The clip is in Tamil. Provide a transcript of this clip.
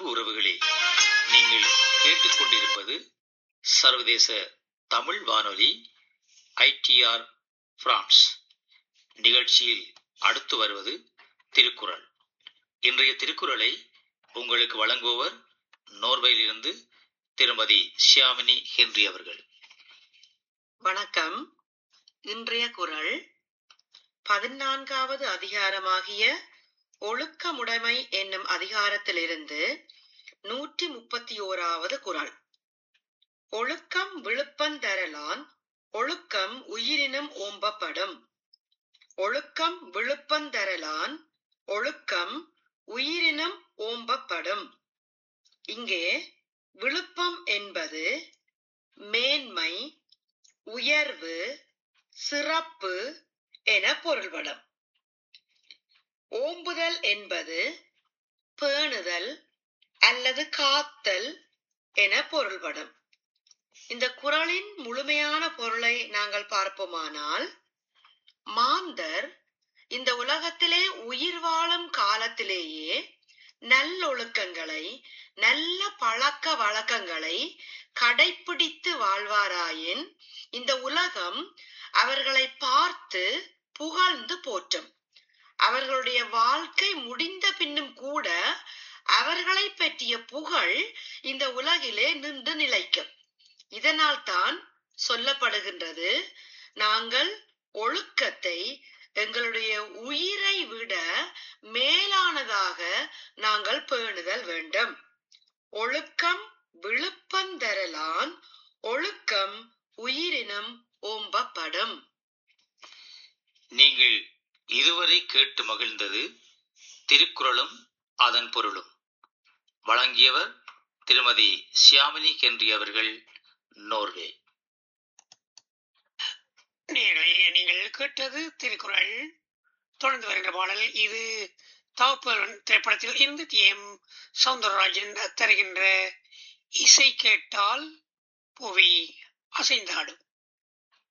அன்பு உறவுகளே நீங்கள் கேட்டுக்கொண்டிருப்பது சர்வதேச தமிழ் வானொலி ஐடிஆர் பிரான்ஸ் நிகழ்ச்சியில் அடுத்து வருவது திருக்குறள் இன்றைய திருக்குறளை உங்களுக்கு வழங்குபவர் நோர்வையிலிருந்து திருமதி ஷியாமினி ஹென்றி அவர்கள் வணக்கம் இன்றைய குறள் பதினான்காவது அதிகாரமாகிய ஒழுக்கமுடைமை என்னும் அதிகாரத்திலிருந்து நூற்றி முப்பத்தி ஓராவது குறள் ஒழுக்கம் விழுப்பந்தரலான் ஒழுக்கம் உயிரினும் ஓம்பப்படும் ஒழுக்கம் விழுப்பந்தரலான் ஒழுக்கம் உயிரினும் ஓம்பப்படும் இங்கே விழுப்பம் என்பது மேன்மை உயர்வு சிறப்பு என பொருள்படும் ஓம்புதல் என்பது பேணுதல் அல்லது காத்தல் என பொருள்படும் இந்த குறளின் முழுமையான பொருளை நாங்கள் பார்ப்போமானால் மாந்தர் இந்த உலகத்திலே உயிர் வாழும் காலத்திலேயே நல்லொழுக்கங்களை நல்ல பழக்க வழக்கங்களை கடைபிடித்து வாழ்வாராயின் இந்த உலகம் அவர்களை பார்த்து புகழ்ந்து போற்றும் அவர்களுடைய வாழ்க்கை முடிந்த பின்னும் கூட அவர்களை பற்றிய புகழ் இந்த உலகிலே நின்று நிலைக்கும் இதனால் தான் சொல்லப்படுகின்றது நாங்கள் ஒழுக்கத்தை எங்களுடைய உயிரை விட மேலானதாக நாங்கள் பேணுதல் வேண்டும் ஒழுக்கம் விழுப்பந்தரலான் ஒழுக்கம் உயிரினும் ஓம்பப்படும் நீங்கள் இதுவரை கேட்டு மகிழ்ந்தது திருக்குறளும் அதன் பொருளும் வழங்கியவர் திருமதி ஷியாமினி ஹென்றி அவர்கள் நோர்வே நேர்களே நீங்கள் கேட்டது திருக்குறள் தொடர்ந்து வருகின்ற பாடல் இது தவப்பன் திரைப்படத்தில் இருந்து டி எம் சவுந்தரராஜன் தருகின்ற இசை கேட்டால் புவி அசைந்தாடும்